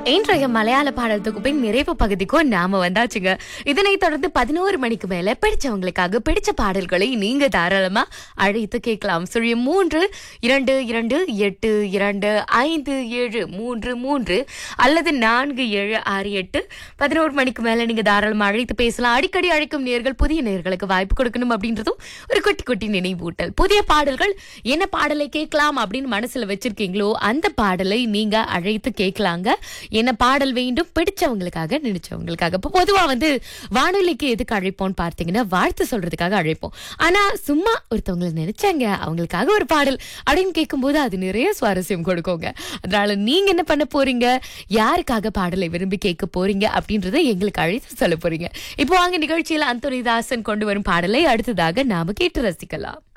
இன்றைய மலையாள பாடல் தொகுப்பின் நிறைவு பகுதிக்கும் நாம வந்தாச்சுங்க இதனைத் தொடர்ந்து பதினோரு மணிக்கு மேல பிடிச்சவங்களுக்காக பிடிச்ச பாடல்களை நீங்க தாராளமா அழைத்து கேட்கலாம் சுழியம் மூன்று இரண்டு இரண்டு எட்டு இரண்டு ஐந்து ஏழு மூன்று மூன்று அல்லது நான்கு ஏழு ஆறு எட்டு பதினோரு மணிக்கு மேல நீங்க தாராளமா அழைத்து பேசலாம் அடிக்கடி அழைக்கும் நேர்கள் புதிய நேர்களுக்கு வாய்ப்பு கொடுக்கணும் அப்படின்றதும் ஒரு குட்டி குட்டி நினைவூட்டல் புதிய பாடல்கள் என்ன பாடலை கேட்கலாம் அப்படின்னு மனசுல வச்சிருக்கீங்களோ அந்த பாடலை நீங்க அழைத்து கேட்கலாங்க என்ன பாடல் வேண்டும் பிடிச்சவங்களுக்காக நினைச்சவங்களுக்காக இப்போ பொதுவா வந்து வானொலிக்கு எதுக்கு அழைப்போம்னு பார்த்தீங்கன்னா வாழ்த்து சொல்றதுக்காக அழைப்போம் ஆனா சும்மா ஒருத்தவங்களை நினைச்சாங்க அவங்களுக்காக ஒரு பாடல் அப்படின்னு கேட்கும்போது அது நிறைய சுவாரஸ்யம் கொடுக்குங்க அதனால நீங்க என்ன பண்ண போறீங்க யாருக்காக பாடலை விரும்பி கேட்க போறீங்க அப்படின்றத எங்களுக்கு அழைத்து சொல்ல போறீங்க இப்போ வாங்க நிகழ்ச்சியில அந்தோனிதாசன் கொண்டு வரும் பாடலை அடுத்ததாக நாம கேட்டு ரசிக்கலாம்